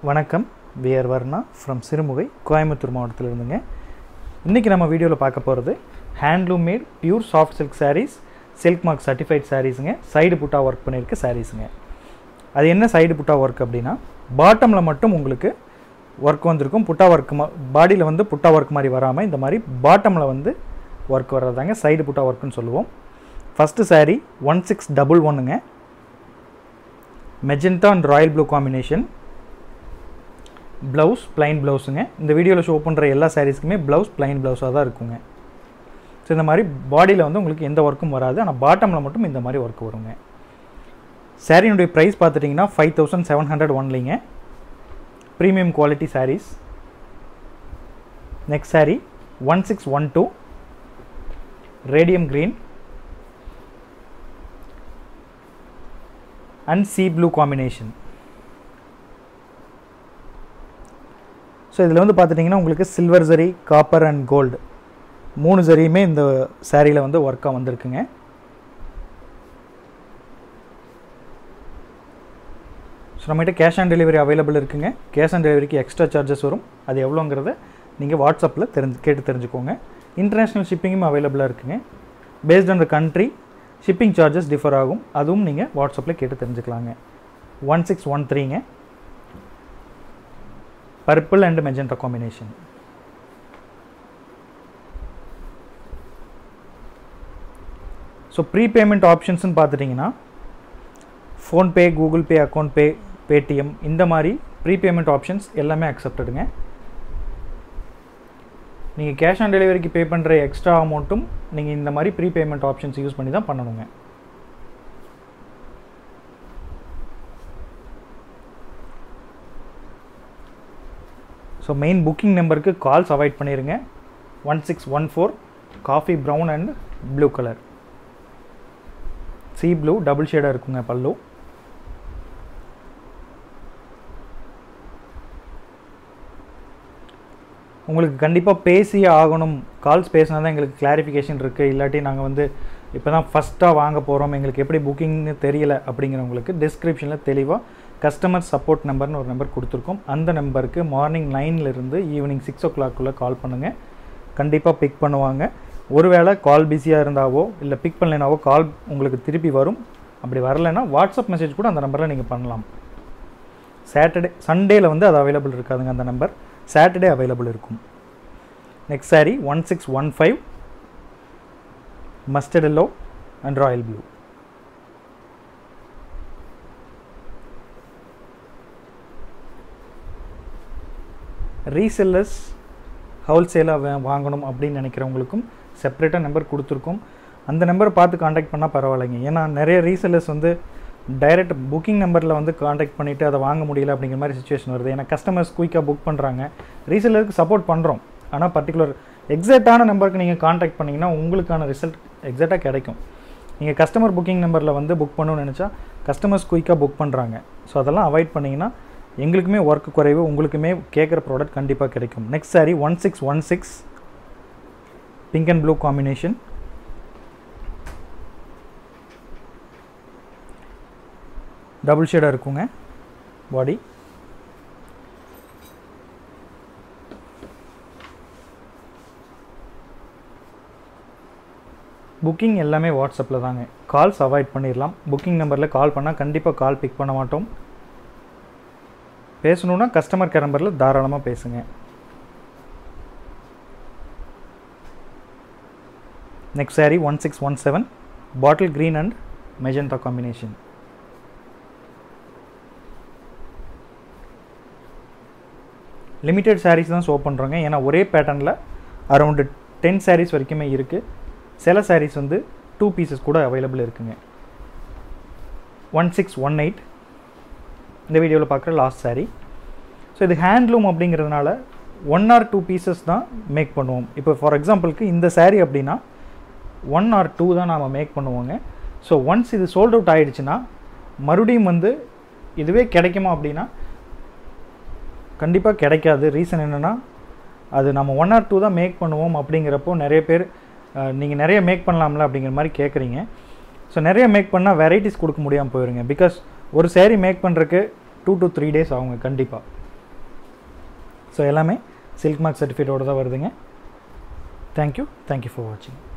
வணக்கம் VR Varna from Sirumugai Coimbatore மாவட்டத்தில் இருந்துங்க இன்றைக்கி நம்ம வீடியோவில் பார்க்க போகிறது handloom made pure soft silk sarees silk mark certified சாரீஸுங்க சைடு புட்டா ஒர்க் பண்ணியிருக்க சாரீஸுங்க அது என்ன சைடு புட்டா ஒர்க் அப்படின்னா பாட்டமில் மட்டும் உங்களுக்கு ஒர்க் வந்திருக்கும் புட்டா ஒர்க் மா பாடியில் வந்து புட்டா ஒர்க் மாதிரி வராமல் இந்த மாதிரி பாட்டமில் வந்து ஒர்க் வர்றதாங்க சைடு புட்டா ஒர்க்குன்னு சொல்லுவோம் first saree one six double ஒன்றுங்க magenta and royal blue combination blouse plain ப்ளவுஸுங்க இந்த வீடியோவில் ஷோ பண்ணுற எல்லா சாரீஸ்க்குமே ப்ளவுஸ் plain ப்ளவுஸாக தான் இருக்குங்க ஸோ இந்த மாதிரி பாடியில் வந்து உங்களுக்கு எந்த ஒர்க்கும் வராது ஆனால் பாட்டமில் மட்டும் இந்த மாதிரி ஒர்க் வருங்க சாரியினுடைய ப்ரைஸ் பார்த்துட்டிங்கன்னா ஃபைவ் தௌசண்ட் செவன் ஹண்ட்ரட் ஒன்லிங்க premium quality sarees next saree one six one two radium green and sea blue combination so இதில் வந்து பார்த்துட்டிங்கன்னா உங்களுக்கு silver zari copper and gold மூணு ஜரியுமே இந்த சாரியில் வந்து ஒர்க்காக வந்திருக்குங்க ஸோ நம்மகிட்ட கேஷ் ஆன் டெலிவரி அவைலபிள் இருக்குங்க கேஷ் ஆன் டெலிவரிக்கு எக்ஸ்ட்ரா சார்ஜஸ் வரும் அது எவ்வளோங்கிறத நீங்கள் வாட்ஸ்அப்பில் தெரிஞ்சு கேட்டு தெரிஞ்சுக்கோங்க இன்டர்நேஷ்னல் ஷிப்பிங்கும் அவைலபிளாக இருக்குங்க based on the country shipping charges differ ஆகும் அதுவும் நீங்கள் வாட்ஸ்அப்பில் கேட்டு தெரிஞ்சுக்கலாங்க ஒன் சிக்ஸ் ஒன் த்ரீங்க purple and magenta combination so prepayment ஆப்ஷன்ஸ்னு பார்த்துட்டிங்கன்னா PhonePe Google Pay account pay Paytm இந்த மாதிரி ப்ரீபேமெண்ட் ஆப்ஷன்ஸ் எல்லாமே அக்செப்டடுங்க நீங்கள் கேஷ் ஆன் டெலிவரிக்கு பே பண்ணுற எக்ஸ்ட்ரா அமௌண்ட்டும் நீங்கள் இந்த மாதிரி ப்ரீபேமெண்ட் ஆப்ஷன்ஸ் யூஸ் பண்ணி தான் பண்ணணுங்க ஸோ மெயின் புக்கிங் நம்பருக்கு கால்ஸ் அவாய்ட் பண்ணிடுங்க one six one four coffee brown and blue colour sea blue double ஷேடாக இருக்குங்க பல்லு உங்களுக்கு கண்டிப்பாக பேசியே ஆகணும் கால்ஸ் பேசினா தான் எங்களுக்கு கிளாரிஃபிகேஷன் இருக்குது இல்லாட்டி நாங்கள் வந்து இப்போ தான் ஃபஸ்ட்டாக வாங்க போகிறோம் எங்களுக்கு எப்படி புக்கிங்னு தெரியல அப்படிங்கிறவங்களுக்கு டிஸ்கிரிப்ஷனில் தெளிவாக கஸ்டமர் சப்போர்ட் நம்பர்னு ஒரு நம்பர் கொடுத்துருக்கோம் அந்த நம்பருக்கு மார்னிங் நைன்லேருந்து ஈவினிங் சிக்ஸ் ஓ கிளாக்குள்ளே கால் பண்ணுங்கள் கண்டிப்பாக பிக் பண்ணுவாங்க ஒருவேளை கால் பிஸியாக இருந்தாவோ இல்லை பிக் பண்ணலைனாவோ கால் உங்களுக்கு திருப்பி வரும் அப்படி வரலைன்னா வாட்ஸ்அப் மெசேஜ் கூட அந்த நம்பரில் நீங்கள் பண்ணலாம் சாட்டர்டே சண்டேயில் வந்து அது அவைலபிள் இருக்காதுங்க அந்த நம்பர் சாட்டர்டே அவைலபிள் இருக்கும் next sari one six one five mustard yellow and royal blue resellers ஹோல்சேலாக வாங்கணும் அப்படின்னு நினைக்கிறவங்களுக்கும் செப்பரேட்டாக நம்பர் கொடுத்துருக்கோம் அந்த நம்பரை பார்த்து காண்டாக்ட் பண்ணால் பரவாயில்லைங்க ஏன்னா நிறைய ரீசெல்லர்ஸ் வந்து டைரக்ட் புக்கிங் நம்பரில் வந்து காண்டாக்ட் பண்ணிவிட்டு அதை வாங்க முடியல அப்படிங்கிற மாதிரி சுச்சுவேஷன் வருது ஏன்னா கஸ்டமர்ஸ் குயிக்காக புக் பண்ணுறாங்க ரீசெல்லருக்கு சப்போர்ட் பண்ணுறோம் ஆனால் பர்டிகுலர் எக்ஸாக்டான நம்பருக்கு நீங்கள் காண்டாக்ட் பண்ணிங்கன்னா உங்களுக்கான ரிசல்ட் எக்ஸாக்டாக கிடைக்கும் நீங்கள் கஸ்டமர் புக்கிங் நம்பரில் வந்து புக் பண்ணணும்னு நினச்சா கஸ்டமர்ஸ் குயிக்காக புக் பண்ணுறாங்க ஸோ அதெல்லாம் அவாய்ட் பண்ணிங்கன்னா எங்களுக்குமே ஒர்க் குறைவு உங்களுக்குமே கேட்குற ப்ராடக்ட் கண்டிப்பாக கிடைக்கும் next sari one six one six pink and blue combination double ஷேடாக இருக்குங்க பாடி புக்கிங் எல்லாமே வாட்ஸ்அப்பில் தாங்க கால்ஸ் அவாய்ட் பண்ணிடலாம் புக்கிங் நம்பரில் கால் பண்ணால் கண்டிப்பாக கால் பிக் பண்ண மாட்டோம் பேசணுன்னா கஸ்டமர் கேர் நம்பரில் தாராளமாக பேசுங்க next sari one six one seven bottle green and magenta combination limited sarees தான் ஷோ பண்ணுறோங்க ஏன்னா ஒரே பேட்டர்னில் அரௌண்டு டென் சாரீஸ் வரைக்குமே இருக்குது சில சாரீஸ் வந்து டூ பீசஸ் கூட அவைலபிள் இருக்குங்க ஒன் சிக்ஸ் ஒன் எயிட் இந்த வீடியோவில் பார்க்குற லாஸ்ட் சாரீ ஸோ இது ஹேண்ட்லூம் அப்படிங்கிறதுனால ஒன் ஆர் டூ பீசஸ் தான் மேக் பண்ணுவோம் இப்போ ஃபார் எக்ஸாம்பிளுக்கு இந்த சாரீ அப்படின்னா ஒன் ஆர் டூ தான் நாம் மேக் பண்ணுவோங்க ஸோ ஒன்ஸ் இது சோல்ட் அவுட் ஆகிடுச்சுன்னா மறுபடியும் வந்து இதுவே கிடைக்குமா அப்படின்னா கண்டிப்பாக கிடைக்காது ரீசன் என்னென்னா அது நம்ம ஒன் ஆர் டூ தான் மேக் பண்ணுவோம் அப்படிங்கிறப்போ நிறைய பேர் நீங்கள் நிறைய மேக் பண்ணலாம்ல அப்படிங்கிற மாதிரி கேட்குறீங்க ஸோ நிறைய மேக் பண்ணால் வெரைட்டிஸ் கொடுக்க முடியாமல் போயிருங்க பிகாஸ் ஒரு சேரீ மேக் பண்ணுறதுக்கு டூ டு த்ரீ டேஸ் ஆகுங்க கண்டிப்பாக ஸோ எல்லாமே சில்க் மார்க் சர்டிஃபிகேட்டோடு தான் வருதுங்க தேங்க்யூ தேங்க்யூ ஃபார் வாட்சிங்